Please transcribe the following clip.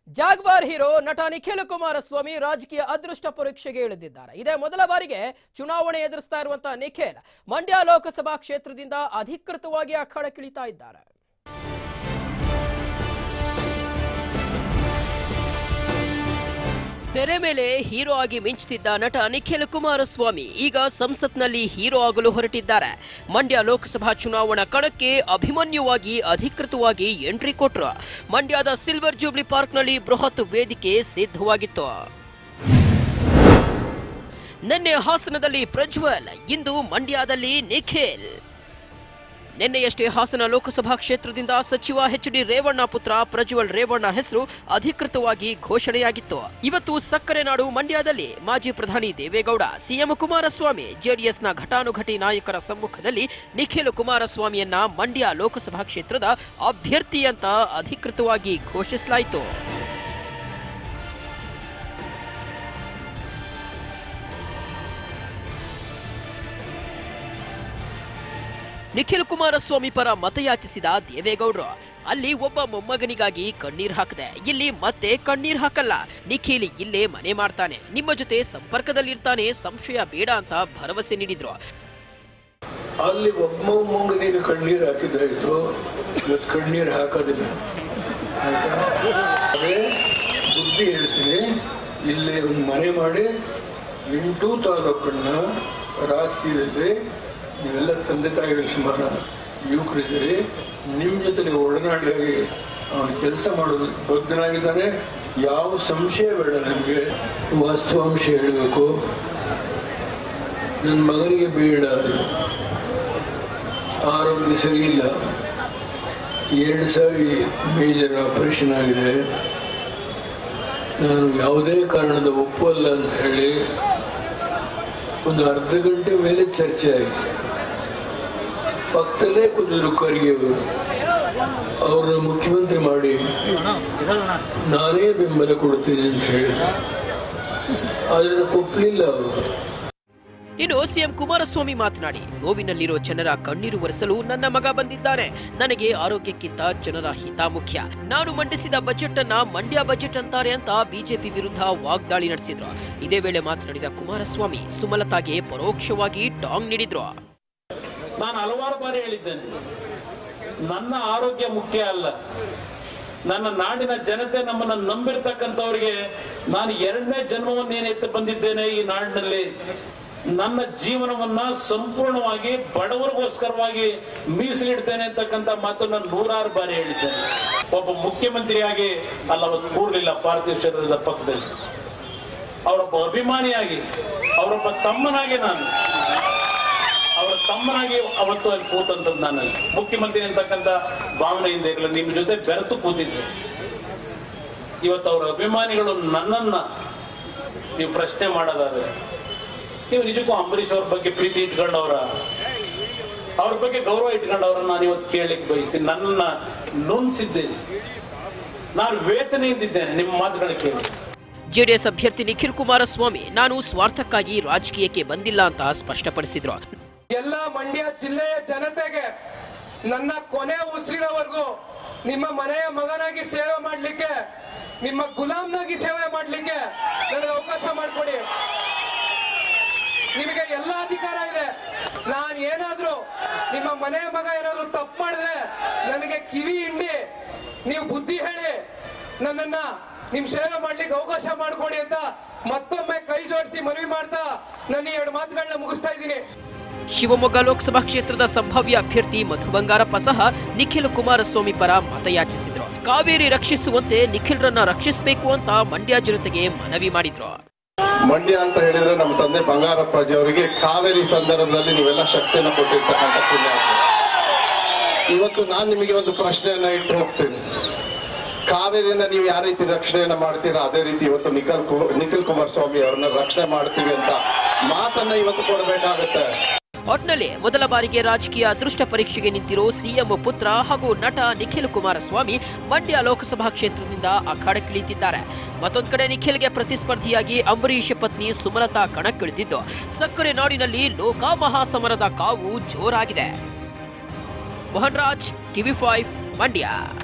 Jaguar hero ನಟ ನಿಖಿಲ್ ಕುಮಾರಸ್ವಾಮಿ ರಾಜಕೀಯ ಅದೃಷ್ಟ ಪರೀಕ್ಷೆಗೆ ಇಳಿದಿದ್ದಾರೆ ಇದೇ ಮೊದಲ ಬಾರಿಗೆ ಚುನಾವಣೆ ಎದುರಿಸ್ತಾ ಇರುವಂತಹ ನಿಖಿಲ್ ಮಂಡ್ಯ ಲೋಕಸಭಾ ಕ್ಷೇತ್ರದಿಂದ ಅಧಿಕೃತವಾಗಿ ಅಖಾಡಕ್ಕಿಳಿತಾ ಇದ್ದಾರೆ ತೆರೆ ಮೇಲೆ ಹೀರೋ ಆಗಿ ಮಿಂಚುತ್ತಿದ್ದ ನಟ ನಿಖಿಲ್ ಕುಮಾರಸ್ವಾಮಿ ಈಗ ಸಂಸತ್ನಲ್ಲಿ ಹೀರೋ ಆಗಲು ಹೊರಟಿದ್ದಾರೆ ಮಂಡ್ಯ ಲೋಕಸಭಾ ಚುನಾವಣಾ ಕಣಕ್ಕೆ ಅಭಿಮನ್ಯುವಾಗಿ ಅಧಿಕೃತವಾಗಿ ಎಂಟ್ರಿ ಕೊಟ್ರು ಮಂಡ್ಯದ ಸಿಲ್ವರ್ ಜೂಬ್ಲಿ ಪಾರ್ಕ್ನಲ್ಲಿ ಬೃಹತ್ ವೇದಿಕೆ ಸಿದ್ಧವಾಗಿತ್ತು ನಿನ್ನೆ ಹಾಸನದಲ್ಲಿ ಪ್ರಜ್ವಲ್ ಇಂದು ಮಂಡ್ಯದಲ್ಲಿ ನಿಖಿಲ್ ನಿನ್ನೆಯಷ್ಟೇ ಹಾಸನ ಲೋಕಸಭಾ ಕ್ಷೇತ್ರದಿಂದ ಸಚಿವ ಎಚ್ ಡಿ ರೇವಣ್ಣ ಪುತ್ರ ಪ್ರಜ್ವಲ್ ರೇವಣ್ಣ ಹೆಸರು ಅಧಿಕೃತವಾಗಿ ಘೋಷಣೆಯಾಗಿತ್ತು ಇವತ್ತು ಸಕ್ಕರೆ ನಾಡು ಮಂಡ್ಯದಲ್ಲಿ ಮಾಜಿ ಪ್ರಧಾನಿ ದೇವೇಗೌಡ ಸಿಎಂ ಕುಮಾರಸ್ವಾಮಿ ಜೆಡಿಎಸ್ನ ಘಟಾನುಘಟಿ ನಾಯಕರ ಸಮ್ಮುಖದಲ್ಲಿ ನಿಖಿಲ್ ಕುಮಾರಸ್ವಾಮಿಯನ್ನ ಮಂಡ್ಯ ಲೋಕಸಭಾ ಕ್ಷೇತ್ರದ ಅಭ್ಯರ್ಥಿ ಅಂತ ಅಧಿಕೃತವಾಗಿ ಘೋಷಿಸಲಾಯಿತು ನಿಖಿಲ್ ಕುಮಾರಸ್ವಾಮಿ ಪರ ಮತಯಾಚಿಸಿದ ದೇವೇಗೌಡರು ಅಲ್ಲಿ ಒಬ್ಬ ಮೊಮ್ಮಗನಿಗಾಗಿ ಕಣ್ಣೀರ್ ಹಾಕದೆ ಇಲ್ಲಿ ಮತ್ತೆ ಕಣ್ಣೀರ್ ಹಾಕಲ್ಲ ನಿಖಿಲ್ ಇಲ್ಲೇ ಮನೆ ಮಾಡ್ತಾನೆ ನಿಮ್ಮ ಜೊತೆ ಸಂಪರ್ಕದಲ್ಲಿರ್ತಾನೆ ಸಂಶಯ ಬೇಡ ಅಂತ ಭರವಸೆ ನೀಡಿದ್ರು ಅಲ್ಲಿ ಒಬ್ಬ ಮುಂಗನಿಗೆ ಕಣ್ಣೀರು ಹಾಕಿದ್ದಾಯ್ತು ಇವತ್ತು ಕಣ್ಣೀರು ಹಾಕೋದಿಲ್ಲ ಆಯ್ತಾ ಅದೇ ಬುದ್ಧಿ ಹೇಳ್ತೀನಿ ಇಲ್ಲಿ ಒಂದು ಮನೆ ಮಾಡಿ ಎಂಟು ತಾಲೂಕನ್ನ ರಾಜಕೀಯದಲ್ಲಿ ನೀವೆಲ್ಲ ತಂದೆ ತಾಯಿಗಳು ಸುಮಾರು ಯುವಕರಿದ್ದೀರಿ ನಿಮ್ಮ ಜೊತೆ ಒಡನಾಡಿಯಾಗಿ ಅವನು ಕೆಲಸ ಮಾಡೋದು ಬದ್ಧನಾಗಿದ್ದಾನೆ ಯಾವ ಸಂಶಯ ಬೇಡ ನಿಮಗೆ ವಾಸ್ತವಾಂಶ ಹೇಳಬೇಕು ನನ್ನ ಮಗನಿಗೆ ಬೇಡ ಆರೋಗ್ಯ ಸರಿ ಇಲ್ಲ ಎರಡು ಸಾರಿ ಮೇಜರ್ ಆಪರೇಷನ್ ಆಗಿದೆ ನಾನು ಯಾವುದೇ ಕಾರಣದ ಒಪ್ಪಲ್ಲ ಅಂತ ಹೇಳಿ ಒಂದು ಅರ್ಧ ಗಂಟೆ ಮೇಲೆ ಚರ್ಚೆ ಆಗಿದೆ ಪಕ್ಕದಲ್ಲೇ ಕುದಿದ್ರು ಖರ್ಗೆ ಅವರು ಅವ್ರನ್ನ ಮುಖ್ಯಮಂತ್ರಿ ಮಾಡಿ ನಾನೇ ಬೆಂಬಲ ಕೊಡ್ತೀನಿ ಅಂತ ಹೇಳಿದ್ರು ಆದರೆ ಒಪ್ಪಲಿಲ್ಲ ಅವರು ಇನ್ನು ಸಿಎಂ ಕುಮಾರಸ್ವಾಮಿ ಮಾತನಾಡಿ ನೋವಿನಲ್ಲಿರೋ ಜನರ ಕಣ್ಣೀರು ಒರೆಸಲು ನನ್ನ ಮಗ ಬಂದಿದ್ದಾನೆ ನನಗೆ ಆರೋಗ್ಯಕ್ಕಿಂತ ಜನರ ಹಿತ ಮುಖ್ಯ ನಾನು ಮಂಡಿಸಿದ ಬಜೆಟ್ ಅನ್ನ ಮಂಡ್ಯ ಬಜೆಟ್ ಅಂತಾರೆ ಅಂತ ಬಿಜೆಪಿ ವಿರುದ್ಧ ವಾಗ್ದಾಳಿ ನಡೆಸಿದ್ರು ಇದೇ ವೇಳೆ ಮಾತನಾಡಿದ ಕುಮಾರಸ್ವಾಮಿ ಸುಮಲತಾಗೆ ಪರೋಕ್ಷವಾಗಿ ಟಾಂಗ್ ನೀಡಿದ್ರು ನಾನು ಹಲವಾರು ಬಾರಿ ಹೇಳಿದ್ದೇನೆ ನನ್ನ ಆರೋಗ್ಯ ಮುಖ್ಯ ಅಲ್ಲ ನನ್ನ ನಾಡಿನ ಜನತೆ ನಮ್ಮನ್ನ ನಂಬಿರ್ತಕ್ಕಂಥವ್ರಿಗೆ ನಾನು ಎರಡನೇ ಜನ್ಮವನ್ನೇನು ಎತ್ತು ಬಂದಿದ್ದೇನೆ ಈ ನಾಡಿನಲ್ಲಿ ನನ್ನ ಜೀವನವನ್ನ ಸಂಪೂರ್ಣವಾಗಿ ಬಡವರಿಗೋಸ್ಕರವಾಗಿ ಮೀಸಲಿಡ್ತೇನೆ ಅಂತಕ್ಕಂಥ ಮಾತನ್ನ ನೂರಾರು ಬಾರಿ ಹೇಳಿದ್ದೇನೆ ಒಬ್ಬ ಮುಖ್ಯಮಂತ್ರಿಯಾಗಿ ಅಲ್ಲಿ ಅವತ್ತು ಕೂರ್ಲಿಲ್ಲ ಪಾರ್ಥಿವ ಶರೀರದ ಪಕ್ಕದಲ್ಲಿ ಅವರೊಬ್ಬ ಅಭಿಮಾನಿಯಾಗಿ ಅವರೊಬ್ಬ ತಮ್ಮನಾಗಿ ನಾನು ಅವರ ತಮ್ಮನಾಗಿ ಅವತ್ತು ಅಲ್ಲಿ ಕೂತಂತದ್ದು ನಾನು ಮುಖ್ಯಮಂತ್ರಿ ಅಂತಕ್ಕಂಥ ಭಾವನೆಯಿಂದ ಇರಲಿಲ್ಲ ನಿಮ್ಮ ಜೊತೆ ಬೆರೆತು ಕೂತಿದ್ದೆ ಇವತ್ತು ಅವರ ಅಭಿಮಾನಿಗಳು ನನ್ನನ್ನ ನೀವು ಪ್ರಶ್ನೆ ಮಾಡೋದಾದ್ರೆ ನೀವು ನಿಜಕ್ಕೂ ಅಂಬರೀಷ್ ಅವ್ರ ಬಗ್ಗೆ ಪ್ರೀತಿ ಇಟ್ಕೊಂಡವ್ರ ಅವ್ರ ಬಗ್ಗೆ ಗೌರವ ಇಟ್ಕೊಂಡವ್ರ ನಾನು ಇವತ್ತು ಕೇಳಲಿಕ್ಕೆ ಬಯಸ್ತೀನಿ ನನ್ನನ್ನ ನುಣ್ಸಿದ್ದೇನೆ ನಾನು ವೇತನೆಯಿಂದಿದ್ದೇನೆ ನಿಮ್ಮ ಮಾತುಗಳು ಕೇಳಿ ಜೆಡಿಎಸ್ ಅಭ್ಯರ್ಥಿ ನಿಖಿಲ್ ಕುಮಾರಸ್ವಾಮಿ ನಾನು ಸ್ವಾರ್ಥಕ್ಕಾಗಿ ರಾಜಕೀಯಕ್ಕೆ ಬಂದಿಲ್ಲ ಅಂತ ಸ್ಪಷ್ಟಪಡಿಸಿದ್ರು ಎಲ್ಲ ಮಂಡ್ಯ ಜಿಲ್ಲೆಯ ಜನತೆಗೆ ನನ್ನ ಕೊನೆ ಉಸಿರಿನವರೆಗೂ ನಿಮ್ಮ ಮನೆಯ ಮಗನಾಗಿ ಸೇವೆ ಮಾಡಲಿಕ್ಕೆ ನಿಮ್ಮ ಗುಲಾಮ್ನಾಗಿ ಸೇವೆ ಮಾಡಲಿಕ್ಕೆ ನನಗೆ ಅವಕಾಶ ಮಾಡಿಕೊಡಿ ನಿಮಗೆ ಎಲ್ಲ ಅಧಿಕಾರ ಇದೆ ನಾನು ಏನಾದ್ರೂ ನಿಮ್ಮ ಮನೆಯ ಮಗ ಏನಾದ್ರೂ ತಪ್ಪು ಮಾಡಿದ್ರೆ ನನಗೆ ಕಿವಿ ಹಿಂಡಿ ನೀವು ಬುದ್ಧಿ ಹೇಳಿ ನನ್ನನ್ನ ನಿಮ್ ಸೇವೆ ಮಾಡ್ಲಿಕ್ಕೆ ಅವಕಾಶ ಮಾಡಿಕೊಡಿ ಅಂತ ಮತ್ತೊಮ್ಮೆ ಕೈ ಜೋಡಿಸಿ ಮನವಿ ಮಾಡ್ತಾ ನನ್ನ ಈ ಎರಡು ಮಾತುಗಳನ್ನ ಮುಗಿಸ್ತಾ ಇದ್ದೀನಿ ಶಿವಮೊಗ್ಗ ಲೋಕಸಭಾ ಕ್ಷೇತ್ರದ ಸಂಭಾವ್ಯ ಅಭ್ಯರ್ಥಿ ಮಧು ಬಂಗಾರಪ್ಪ ಸಹ ನಿಖಿಲ್ ಕುಮಾರಸ್ವಾಮಿ ಪರ ಮತಯಾಚಿಸಿದ್ರು ಕಾವೇರಿ ರಕ್ಷಿಸುವಂತೆ ನಿಖಿಲ್ರನ್ನ ರಕ್ಷಿಸಬೇಕು ಅಂತ ಮಂಡ್ಯ ಜನತೆಗೆ ಮನವಿ ಮಾಡಿದ್ರು ಮಂಡ್ಯ ಅಂತ ಹೇಳಿದ್ರೆ ನಮ್ಮ ತಂದೆ ಬಂಗಾರಪ್ಪಾಜಿ ಅವರಿಗೆ ಕಾವೇರಿ ಸಂದರ್ಭದಲ್ಲಿ ನೀವೆಲ್ಲ ಶಕ್ತಿಯನ್ನು ಕೊಟ್ಟಿರ್ತಕ್ಕಂಥ ಪುಣ್ಯಾತ್ಮ ಇವತ್ತು ನಾನು ನಿಮಗೆ ಒಂದು ಪ್ರಶ್ನೆಯನ್ನ ಇಟ್ಟು ಹೋಗ್ತೀನಿ ಕಾವೇರಿಯನ್ನ ನೀವು ಯಾವ ರೀತಿ ರಕ್ಷಣೆಯನ್ನ ಮಾಡ್ತೀರಾ ಅದೇ ರೀತಿ ಇವತ್ತು ನಿಖಿಲ್ ಕು- ನಿಖಿಲ್ ಕುಮಾರಸ್ವಾಮಿ ಅವ್ರನ್ನ ರಕ್ಷಣೆ ಮಾಡ್ತೀವಿ ಅಂತ ಮಾತನ್ನ ಇವತ್ತು ಕೊಡಬೇಕಾಗತ್ತೆ ಒಟ್ನಲ್ಲಿ ಮೊದಲ ಬಾರಿಗೆ ರಾಜಕೀಯ ಅದೃಷ್ಟ ಪರೀಕ್ಷೆಗೆ ನಿಂತಿರೋ ಸಿಎಂ ಪುತ್ರ ಹಾಗೂ ನಟ ನಿಖಿಲ್ ಕುಮಾರಸ್ವಾಮಿ ಮಂಡ್ಯ ಲೋಕಸಭಾ ಕ್ಷೇತ್ರದಿಂದ ಅಖಾಡಕ್ಕಿಳಿತಿದ್ದಾರೆ ಮತ್ತೊಂದ್ ಕಡೆ ನಿಖಿಲ್ಗೆ ಪ್ರತಿಸ್ಪರ್ಧಿಯಾಗಿ ಅಂಬರೀಷ್ ಪತ್ನಿ ಸುಮಲತಾ ಕಣಕ್ಕಿಳಿದಿದ್ದು ಸಕ್ಕರೆ ನಾಡಿನಲ್ಲಿ ಲೋಕ ಮಹಾಸಮರದ ಕಾವು ಜೋರಾಗಿದೆ ಮೋಹನ್ ರಾಜ್ ಟಿವಿ ಫೈವ್ ಮಂಡ್ಯ